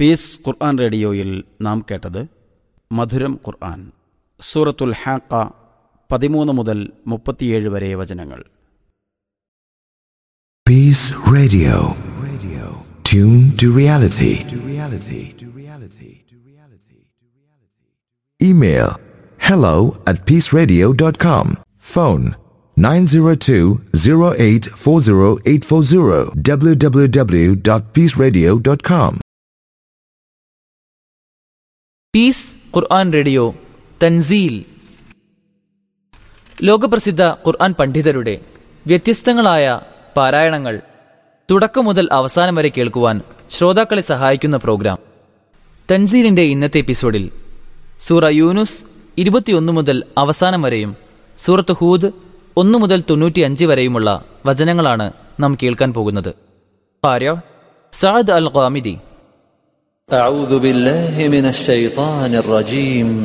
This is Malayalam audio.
പീസ് ഖുർആൻ റേഡിയോയിൽ നാം കേട്ടത് മധുരം ഖുർആൻ സൂറത്തുൽ ഹാക്ക പതിമൂന്ന് മുതൽ മുപ്പത്തിയേഴ് വരെ വചനങ്ങൾ Peace Radio. Radio. Tune to reality. To reality. To reality. To reality. Email hello at peaceradio.com. Phone 902-0840840 www.peaceradio.com. Peace Quran radio തൻസീൽ ലോകപ്രസിദ്ധ ഖുർആൻ പണ്ഡിതരുടെ വ്യത്യസ്തങ്ങളായ പാരായണങ്ങൾ തുടക്കം മുതൽ അവസാനം വരെ കേൾക്കുവാൻ ശ്രോതാക്കളെ സഹായിക്കുന്ന പ്രോഗ്രാം തൻസീലിന്റെ ഇന്നത്തെ എപ്പിസോഡിൽ സൂറ യൂനുസ് ഇരുപത്തിയൊന്ന് മുതൽ അവസാനം വരെയും സൂറത്ത് ഹൂദ് ഒന്ന് മുതൽ തൊണ്ണൂറ്റിയഞ്ച് വരെയുമുള്ള വചനങ്ങളാണ് നാം കേൾക്കാൻ പോകുന്നത് ഭാര്യ സാദ് അൽ ഖാമിദി أعوذ بالله من الشيطان الرجيم